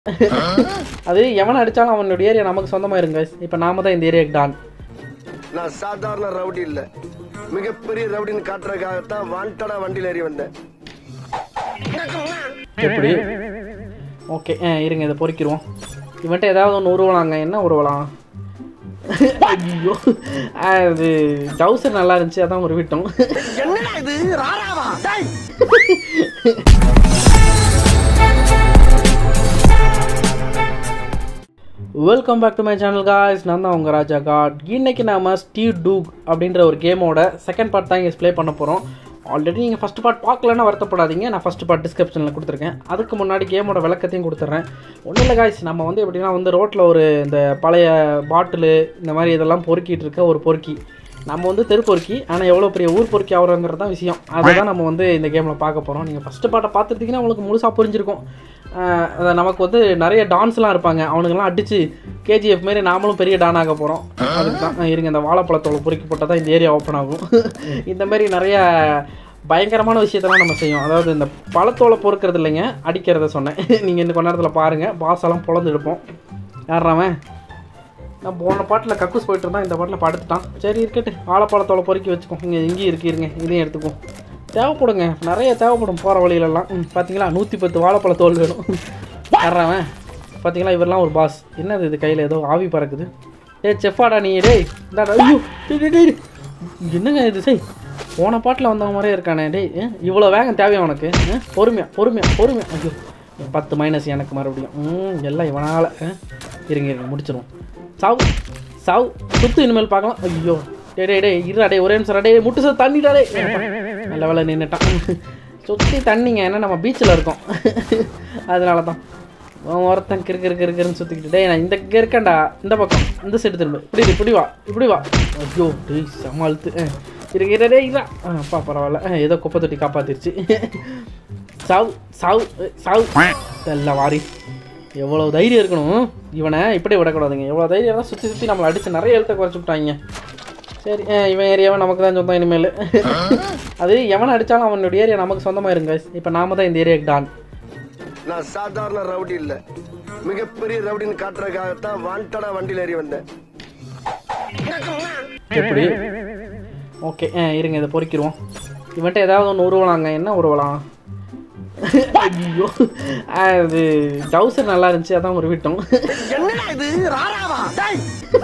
அது எவன் அடிச்சாலும் அவனோட ஏரியா நமக்கு சொந்தமாயிருங்க இப்போ நாம தான் இந்த ஏரியாக்கு டான் நான் சாதாரண ரவுடி இல்ல மிகப்பெரிய ரவுடின்னு காட்டுறதுக்காகத்தான் வாண்டடா வண்டியில ஏறி வந்தேன் எப்படி ஓகே ஆ இருங்க இதை பொறிக்கிடுவோம் இவன்ட்ட ஏதாவது ஒன்று உருவலாங்க என்ன உருவலாம் ஐயோ அது டவுசர் நல்லா இருந்துச்சு அதான் உருவிட்டோம் என்னடா இது ராராவா டேய் welcome back to my channel guys நான் தான் உங்கள் ராஜா காட் இன்னைக்கு நாம ஸ்டீவ் டூக் அப்படின்ற ஒரு கேமோட செகண்ட் பார்ட் தான் இங்கே ப்ளே பண்ண போகிறோம் ஆல்ரெடி நீங்கள் ஃபஸ்ட் பார்ட் பார்க்கலன்னா வருத்தப்படாதீங்க நான் ஃபஸ்ட் பார்ட் டிஸ்கிரிப்ஷனில் கொடுத்துருக்கேன் அதுக்கு முன்னாடி கேமோட விளக்கத்தையும் கொடுத்துட்றேன் ஒன்றும் இல்லை காய்ஸ் நம்ம வந்து எப்படின்னா வந்து ரோட்டில் ஒரு இந்த பழைய பாட்டிலு இந்த மாதிரி இதெல்லாம் பொறுக்கிட்டு இருக்க ஒரு பொறுக்கி நம்ம வந்து தெரு பொறுக்கி ஆனால் எவ்வளோ பெரிய ஊர் பொறுக்கி ஆகிறோங்கிறது தான் விஷயம் அதுதான் நம்ம வந்து இந்த கேமில் பார்க்க போகிறோம் நீங்கள் ஃபஸ்ட்டு பாட்டை பார்த்துருந்தீங்கன்னா உங்களுக்கு முழுசாக புரிஞ்சிருக்கும் ஆஹ் அது நமக்கு வந்து நிறைய டான்ஸ்லாம் இருப்பாங்க அவனுங்கெல்லாம் அடித்து கேஜிஎஃப் மாரி நாமளும் பெரிய டான் ஆக போகிறோம் அதுக்கு தான் ஆஹ் இருங்க இந்த வாழைப்பழத்தோட பொறுக்கி போட்டால் தான் இந்த ஏரியா ஓப்பன் ஆகும் இந்த மாதிரி நிறைய பயங்கரமான விஷயத்தெல்லாம் நம்ம செய்யும் அதாவது இந்த பழத்தோலை பொறுக்கிறது இல்லைங்க அடிக்கிறத சொன்னேன் நீங்கள் இந்த கொஞ்ச நேரத்தில் பாருங்கள் பாசெல்லாம் பொழந்து எடுப்போம் யாராவன் நான் போன பாட்டில் கக்கூஸ் போயிட்டு இருந்தான் இந்த பாட்டில் படுத்துட்டான் சரி இருக்கட்டு வாழைப்பழத்தோலை பொறுக்கி வச்சுக்கோ இங்கே இங்கேயும் இருக்கு இருங்க இதையும் எடுத்துக்கும் தேவைப்படுங்க நிறைய தேவைப்படும் போகிற வழியிலலாம் ம் பார்த்தீங்களா நூற்றி பத்து வாழைப்பழத்தோல் வேணும் வர்றவன் பார்த்தீங்களா இவரெல்லாம் ஒரு பாஸ் என்னது இது கையில் ஏதோ ஆவி பறக்குது டேய் செஃப்பாடா நீ டேய் இந்தாடா ஐயோ டேய், டேய், டேய், டேய். என்னங்க இது செய் போன பாட்டில் வந்தவங்க மாதிரியே இருக்கானே டேய் ஏன் இவ்வளோ வேகம் தேவையா உனக்கு ஆ? பொறுமையா பொறுமையா பொறுமையா ஐயோ பத்து மைனஸ் எனக்கு மறுபடியும் ம் எல்லாம் இவனால் இருங்க இருங்க முடிச்சிருவோம் சாவு சாவு சுத்து இனிமேல் பார்க்கலாம் ஐயோ டே டே டே இருடா டே ஒரே நிமிஷம் டே முட்டு சார் தண்ணிடா டே நல்ல வேலை நின்றுட்டான் சுற்றி தண்ணிங்க ஏன்னா நம்ம பீச்சில் இருக்கோம் அதனால தான் அவன் ஒருத்தன் கிறுக்கு கிறுக்கு கிறுக்குன்னு சுற்றிக்கிட்டு டேய் நான் இந்த இங்கே இருக்கேன்டா இந்த பக்கம் இந்த சைடு திரும்ப இப்படி இரு, இப்படி வா இப்படி வா ஐயோ டேய் செம்ம அழுத்து ஆ, இருக்கு இரு, டேய் இல்லை ஆ அப்பா பரவாயில்ல ஆ, ஏதோ குப்பை தொட்டி காப்பாத்திருச்சு சாவு சாவு ஏய், சாவு எல்லாம் வாரி எவ்வளோ தைரியம் இருக்கணும் இவனை இப்படி விடக்கூடாதுங்க எவ்வளோ தைரியம் தான் சுற்றி சுற்றி நம்மளை அடித்து நிறைய எழுத்த குறைச்சி விட்டாங்க சரி அஹ் இவன் ஏரியாவை நமக்கு தான் சொந்தம் இனிமேல் அது எவன் அடித்தாலும் அவனோட ஏரியா நமக்கு சொந்தமாயிருங்க இப்போ நாம தான் இந்த ஏரியாக்கு டான் நான் சாதாரண ரவுடி இல்ல மிகப்பெரிய ரவுடின்னு காட்டுறதுக்காகத்தான் வாண்டடா வண்டியில ஏறி வந்தேன் எப்படி ஓகே ஆ இருங்க இதை பொறிக்கிடுவோம் இவன்ட்ட ஏதாவது ஒன்று உருவலாங்க என்ன உருவலாம் ஐயோ அது டவுசர் நல்லா இருந்துச்சு அதான் உருவிட்டோம் என்னடா இது ராராவா டேய்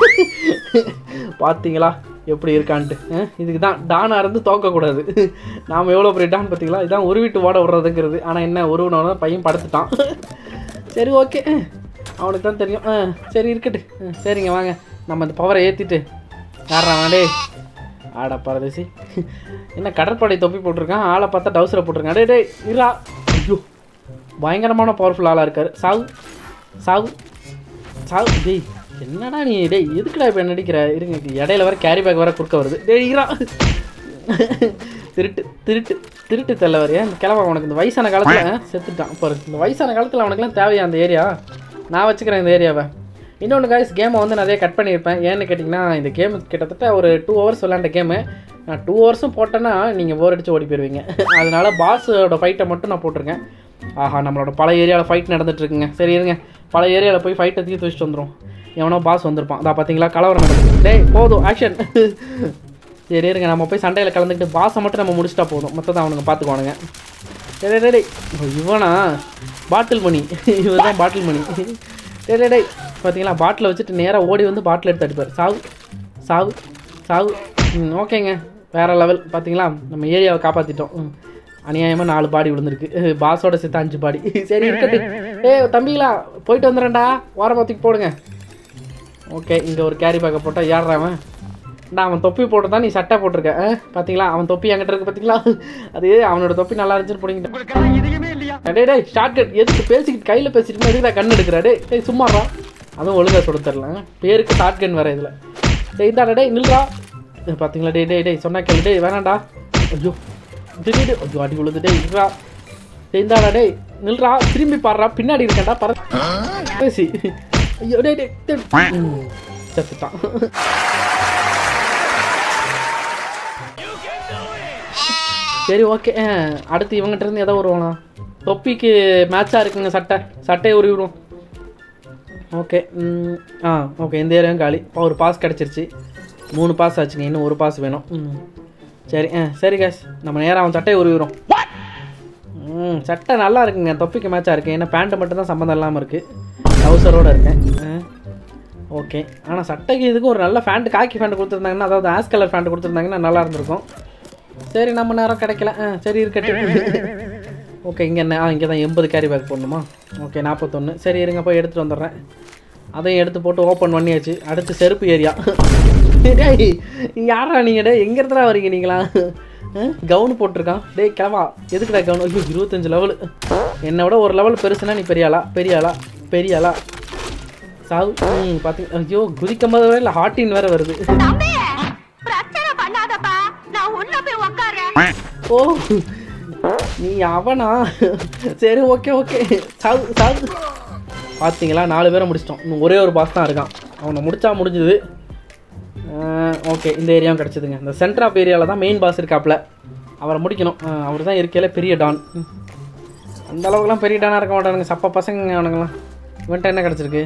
பார்த்தீங்களா எப்படி இருக்கான்ட்டு அஹ் இதுக்கு தான் டானாக இருந்து தோக்கக்கூடாது நாம் எவ்வளோ பெரிய டான் பார்த்தீங்களா இதான் உருவிட்டு ஓட விடுறதுங்கிறது ஆனால் என்ன உருவினோட பையன் படுத்துட்டான் சரி ஓகே அவனுக்கு தான் தெரியும் ஆ சரி இருக்கட்டு அஹ் சரிங்க வாங்க நம்ம இந்த பவரை ஏற்றிட்டு யாரா டே ஆடா பரதேசி என்ன கடற்படை தொப்பி போட்டிருக்கான் ஆளை பார்த்தா டவுசரை போட்டிருக்கான் டே டேய் இரா ஐயோ பயங்கரமான பவர்ஃபுல் ஆளாக இருக்கார் சாவு சாவு சாவு டேய் என்னடா நீ டேய் எதுக்குடா இப்போ நடிக்கிற இருங்க இடையில வர கேரி பேக் வர குறுக்க வருது டேய் இரா திருட்டு திருட்டு திருட்டு தெல்லவர் ஏன் இந்த கிழமை உனக்கு இந்த வயசான காலத்தில் செத்துட்டான் பாரு இந்த வயசான காலத்தில் அவனுக்குலாம் தேவையா அந்த ஏரியா நான் வச்சுக்கிறேன் இந்த ஏரியாவை இன்னொன்று காய்ஸ் கேமை வந்து நிறைய கட் பண்ணியிருப்பேன் ஏன்னு கேட்டிங்கன்னா இந்த கேம் கிட்டத்தட்ட ஒரு டூ ஹவர்ஸ் விளாண்ட கேமு நான் டூ ஹவர்ஸும் போட்டேன்னா நீங்கள் போர் அடிச்சு ஓடி போயிடுவீங்க அதனால பாஸோட ஃபைட்டை மட்டும் நான் போட்டிருக்கேன் ஆஹா நம்மளோட பல ஏரியாவில் ஃபைட் நடந்துட்டு இருக்குங்க சரி இருங்க பல ஏரியாவில் போய் ஃபைட்டை தீர்த்து வச்சுட்டு வந்துடும் எவனோ பாஸ் வந்திருப்பான் அதான் பார்த்தீங்களா கலவரம் நடக்குது டேய் போதும் ஆக்ஷன் சரி இருங்க நம்ம போய் சண்டையில் கலந்துக்கிட்டு பாஸை மட்டும் நம்ம முடிச்சிட்டா போதும் மொத்தத்தை அவனுங்க பார்த்துக்குவானுங்க டேய் டேய், டேய் டேய் ஓ, இவனா பாட்டில் மணி இவன் தான் பாட்டில் மணி டேய் டேய் டேய் பார்த்தீங்களா பாட்டிலை வச்சுட்டு நேராக ஓடி வந்து பாட்டில் எடுத்து அடிப்பார் சாவு சாவு சாவு ம் ஓகேங்க வேற லெவல் பார்த்தீங்களா நம்ம ஏரியாவை காப்பாற்றிட்டோம் ம் அநியாயமாக நாலு பாடி விழுந்திருக்கு பாஸோட சேர்த்து அஞ்சு பாடி சரி இருக்கட்டு ஏய் தம்பிங்களா போயிட்டு வந்துடுறேன்டா ஓரமாத்துக்கு போடுங்க ஓகே இங்கே ஒரு கேரி பேக்கை போட்டால் ஏறுறாவன் நான் அவன் தொப்பி போட்டு தான் நீ சட்டை போட்டிருக்க ஆ? பாத்தீங்களா அவன் தொப்பி என்கிட்ட இருக்கு பாத்தீங்களா அது அவனோட தொப்பி நல்லா இருந்துச்சுன்னு பிடிங்கிட்டேன் டேய் டேய் ஷார்ட் கட் எதுக்கு பேசிக்கிட்டு கையில் பேசிட்டு எதுக்கு கண் எடுக்கிறா டேய் டேய் சும்மாடா அதுவும் ஒழுங்கா சுட தரல பேருக்கு ஷார்ட் கன் வேற இதில் டேய் இந்தாடா டேய் நில்றா இது பாத்தீங்களா டேய் டேய் டேய் சொன்னா கேளு டேய் வேணாம்டா ஐயோ டேய் டேய், டேய் ஐயோ அடி விழுது டேய் நில்றா டேய் இந்தாடா டேய் நில்றா திரும்பி பாடுறா பின்னாடி இருக்கேன்டா பர பேசி ஐயோ டேய் டேய் டேய். ம், செத்துட்டான் சரி ஓகே அடுத்து இவங்ககிட்ட இருந்து எதோ வருவானா தொப்பிக்கு மேட்சாக இருக்குங்க சட்டை சட்டையை உருவிடும் ஓகே ம், ஆ ஓகே இந்த ஏரியாவும் காலி இப்போ ஒரு பாஸ் கிடச்சிருச்சு மூணு பாஸ் ஆச்சுங்க இன்னும் ஒரு பாஸ் வேணும் ம் சரி ஆ சரி கேஸ் நம்ம நேராக அவன் சட்டையை உருவிடும் ம் சட்டை நல்லா இருக்குங்க தொப்பிக்கு மேட்சாக இருக்கு ஏன்னா பேண்ட்டு மட்டும் தான் சம்மந்தம் இல்லாமல் இருக்குது ட்ரௌசரோடு இருக்கேன் ஓகே ஆனால் சட்டைக்கு இதுக்கு ஒரு நல்ல ஃபேண்ட் காக்கி ஃபேண்ட் கொடுத்துருந்தாங்கன்னா அதாவது ஆஸ் கலர் ஃபேண்ட் கொடுத்துருந்தாங்கன்னா நல்லா இருந்திருக்கும் சரி நம்ம நேரம் கிடைக்கல ஆ சரி இருக்கட்டும் ஓகே இங்கே என்ன ஆ இங்கே தான் எண்பது கேரி பேக் போடணுமா ஓகே நாற்பத்தொன்று சரி இருங்க போய் எடுத்துகிட்டு வந்துடுறேன் அதையும் எடுத்து போட்டு ஓப்பன் பண்ணியாச்சு அடுத்து செருப்பு ஏரியா டேய் யாரா நீங்கள் டே எங்கே இருந்தா வரீங்க நீங்களா கவுன் போட்டிருக்கான் டேய் கிளவா எதுக்குடா கவுன் ஐயோ இருபத்தஞ்சு லெவலு என்னை விட ஒரு லெவல் பெருசுனா நீ பெரிய ஆளா பெரிய ஆளா பெரிய ஆளா சாவு ம் பார்த்தீங்க ஐயோ குதிக்கும் போது வரை இல்லை ஹாட்டின் வேறு வருது தம்பி பிரச்சனை பண்ணாதப்பா நான் உள்ள போய் உட்காரேன் ஓ நீ அவனா சரி ஓகே ஓகே சாவு சாவு பார்த்தீங்களா நாலு பேரை முடிச்சிட்டோம் இன்னும் ஒரே ஒரு பாஸ் தான் இருக்கான் அவனை முடிச்சா முடிஞ்சுது ஓகே இந்த ஏரியாவும் கிடச்சிதுங்க இந்த சென்டர் ஆஃப் ஏரியாவில் தான் மெயின் பாஸ் இருக்காப்புல அவரை முடிக்கணும் அவர் தான் இருக்கையில பெரிய டான் ம். அந்த அளவுக்குலாம் பெரிய டானாக இருக்க மாட்டானுங்க சப்ப பசங்க அவனுங்களாம் இவன்ட்ட என்ன கிடச்சிருக்கு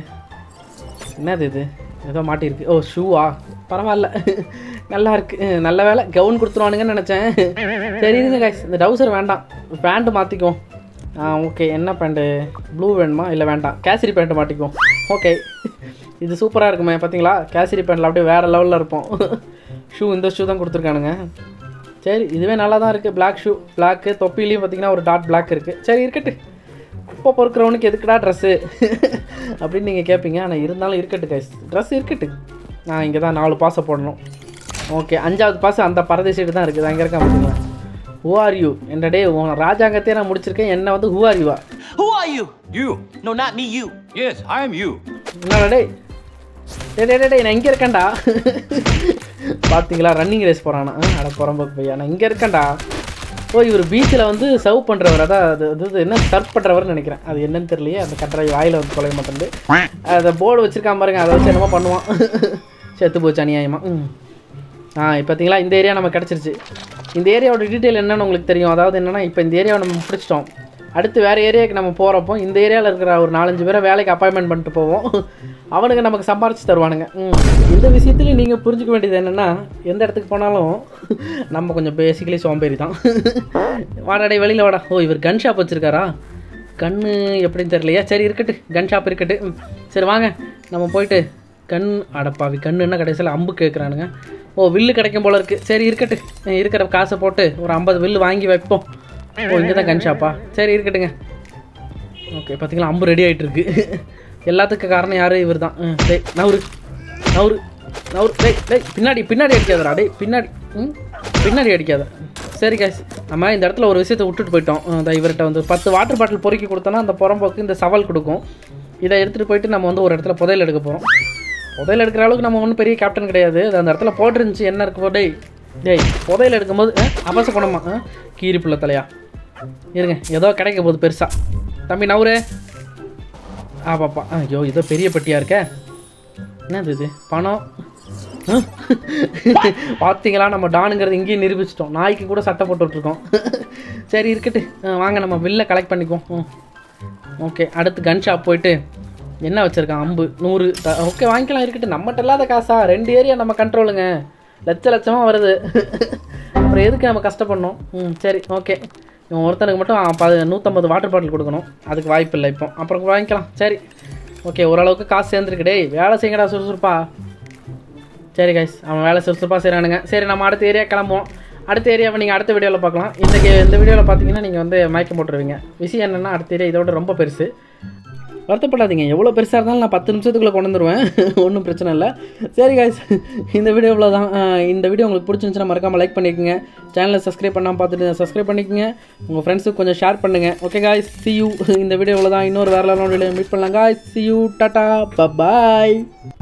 என்னது இது ஏதோ மாட்டியிருக்கு ஓ ஷூவா பரவாயில்ல நல்லா இருக்கு அஹ் நல்ல வேலை கவுன் கொடுத்துருவானுங்கன்னு நினச்சேன் சரி இருங்க guys இந்த டவுசர் வேண்டாம் பேண்ட்டு மாற்றிக்குவோம் ஆ ஓகே என்ன பேண்ட்டு ப்ளூ வேணுமா இல்லை வேண்டாம் கேசரி பேண்ட்டு மாட்டிக்குவோம் ஓகே இது சூப்பராக இருக்குமே பார்த்தீங்களா கேசரி பேண்ட்டில் அப்படியே வேறு லெவலில் இருப்போம் ஷூ இந்த ஷூ தான் கொடுத்துருக்கானுங்க சரி இதுவே நல்லா தான் இருக்குது பிளாக் ஷூ பிளாக்கு தொப்பிலையும் பார்த்தீங்கன்னா ஒரு டாட் பிளாக் இருக்குது சரி இருக்கட்டு குப்பை பொறுக்கிறவனுக்கு எதுக்குடா ட்ரெஸ்ஸு அப்படின்னு நீங்கள் கேட்பீங்க ஆனால் இருந்தாலும் இருக்கட்டு கைஸ் ட்ரெஸ் இருக்கட்டு நான் இங்கே தான் நாலு பாசை போடணும் ஓகே அஞ்சாவது பாசம் அந்த பரதை சைடு தான் இருக்குது அங்கே இருக்கா பார்த்தீங்களா ஹூ ஆர் யூ என்ற டே உன் ராஜாங்கத்தையே நான் முடிச்சிருக்கேன் என்ன வந்து ஹூ ஆர் யூவா Who are you? You. No, not me, you. Yes, I am you. என்னடா டேய் டே டே டே நான் இங்கே இருக்கேன்டா பார்த்தீங்களா ரன்னிங் ரேஸ் போகிறானா அட புறம்போக்கு பையா நான் இங்கே இருக்கேன்டா ஓ இவர் பீச்சில் வந்து சர்வ் பண்ணுறவர் அதான் அது அது இது என்ன சர்வ் பண்ணுறவர்னு நினைக்கிறேன் அது என்னன்னு தெரியலையே அந்த கட்டுரை வாயில் வந்து தொலைய மாட்டேங்குது அதை போர்டு வச்சிருக்கான் பாருங்க அதை வச்சு என்னமோ பண்ணுவான் செத்து போச்சு அநியாயமா ம் ஆ இப்போ பார்த்தீங்களா இந்த ஏரியா நம்ம கிடச்சிருச்சு இந்த ஏரியாவோட டீட்டெயில் என்னன்னு உங்களுக்கு தெரியும் அதாவது என்னன்னா இப்போ இந்த ஏரியாவை நம்ம பிடிச்சிட்டோம் அடுத்து வேறு ஏரியாவுக்கு நம்ம போகிறப்போ இந்த ஏரியாவில் இருக்கிற ஒரு நாலஞ்சு பேரை வேலைக்கு அப்பாயின்மெண்ட் பண்ணிட்டு போவோம் அவனுங்க நமக்கு சம்பாரிச்சு தருவானுங்க ம். இந்த விஷயத்துலையும் நீங்கள் புரிஞ்சுக்க வேண்டியது என்னென்னா எந்த இடத்துக்கு போனாலும் நம்ம கொஞ்சம் பேசிக்கலி சோம்பேறி தான் வாடாடே வெளியில் வாடா ஓ இவர் கன் ஷாப் வச்சுருக்காரா கண்ணு எப்படின்னு தெரியலையா சரி இருக்கட்டு கன் ஷாப் இருக்கட்டு ம். சரி வாங்க நம்ம போயிட்டு கண் அடப்பாவி கண்ணுன்னா கடைசியில் அம்பு கேட்குறானுங்க ஓ வில்லு கிடைக்கும் போல இருக்குது சரி இருக்கட்டு அஹ் இருக்கிற காசை போட்டு ஒரு ஐம்பது வில்லு வாங்கி வைப்போம் ஓ இங்கே தான் கன் ஷாப்பா சரி இருக்கட்டுங்க ஓகே பார்த்தீங்களா அம்பு ரெடி ஆகிட்டு இருக்கு எல்லாத்துக்கும் காரணம் யார் இவர் தான் டேய் நவுரு நவுரு நவுரு டேய் டேய் பின்னாடி பின்னாடி அடிக்காதடா டேய் பின்னாடி ம் பின்னாடி அடிக்காத சரி கேஸ் நம்ம இந்த இடத்துல ஒரு விஷயத்தை விட்டுட்டு போயிட்டோம் இந்த இவர்கிட்ட வந்து பத்து வாட்டர் பாட்டில் பொறுக்கி கொடுத்தோன்னா அந்த புறம்போக்கு இந்த சவால் கொடுக்கும் இதை எடுத்துகிட்டு போயிட்டு நம்ம வந்து ஒரு இடத்துல புதையல் எடுக்க போகிறோம் புதையல் எடுக்கிற அளவுக்கு நம்ம ஒன்றும் பெரிய கேப்டன் கிடையாது அது அந்த இடத்துல போட்டுருந்துச்சு என்ன இருக்கு டேய் டேய் புதையல் எடுக்கும்போது அஹ், அபச குணமா அஹ், கீரி புள்ள தலையா இருங்க ஏதோ கிடைக்க போகுது பெருசா தம்பி நவுரு ஆ பாப்பா ஐயோ ஏதோ பெரிய பெட்டியா இருக்க என்னது இது பணம் அஹ். பார்த்தீங்களா நம்ம டானுங்கிறது இங்கேயும் நிரூபிச்சிட்டோம் நாய்க்கு கூட சட்டை போட்டு விட்ருக்கோம் சரி இருக்கட்டு அஹ், வாங்க நம்ம வில்ல கலெக்ட் பண்ணிக்குவோம் ம். ஓகே அடுத்து கன் ஷாப் போயிட்டு என்ன வச்சுருக்கான் அம்பு நூறு த- ஓகே வாங்கிக்கலாம் இருக்கட்டும் நம்மகிட்ட இல்லாத காசா ரெண்டு ஏரியா நம்ம கண்ட்ரோலுங்க லட்ச லட்சமாக வருது அப்புறம் எதுக்கு நம்ம கஷ்டப்படணும் ம் சரி ஓகே இவன் ஒருத்தனுக்கு மட்டும் ப நூற்றம்பது வாட்டர் பாட்டில் கொடுக்கணும் அதுக்கு வாய்ப்பு இல்லை இப்போ அப்புறம் வாங்கிக்கலாம் சரி ஓகே ஓரளவுக்கு காசு சேர்ந்துருக்கு டேய் வேலை செய்யுங்கடா சுறுசுறுப்பா சரி கைஸ் அவன் வேலை சுறுசுறுப்பாக செய்கிறானுங்க சரி நம்ம அடுத்த ஏரியா கிளம்புவோம் அடுத்த ஏரியாவை நீங்கள் அடுத்த வீடியோவில் பார்க்கலாம் இந்த கே இந்த வீடியோவில் பார்த்தீங்கன்னா நீங்கள் வந்து மயக்கம் போட்டுருவீங்க விஷயம் என்னென்னா அடுத்த ஏரியா இதோட ரொம்ப பெருசு வருத்தப்படாதீங்க எவ்வளோ பெருசாக இருந்தாலும் நான் பத்து நிமிஷத்துக்குள்ளே கொண்டு வந்துருவேன் ஒன்றும் பிரச்சனை இல்லை சரி guys இந்த வீடியோவில் தான் அஹ், இந்த வீடியோ உங்களுக்கு பிடிச்சிருந்துச்சுன்னா மறக்காமல் லைக் பண்ணிக்கோங்க சேனலை சப்ஸ்கிரைப் பண்ணாமல் பார்த்துட்டு சப்ஸ்கிரைப் பண்ணிக்கோங்க உங்கள் ஃப்ரெண்ட்ஸுக்கு கொஞ்சம் ஷேர் பண்ணுங்கள் ஓகே guys see you இந்த வீடியோவில் தான் இன்னொரு வேறு வீடியோ மீட் பண்ணலாம் guys see you டாட்டா bye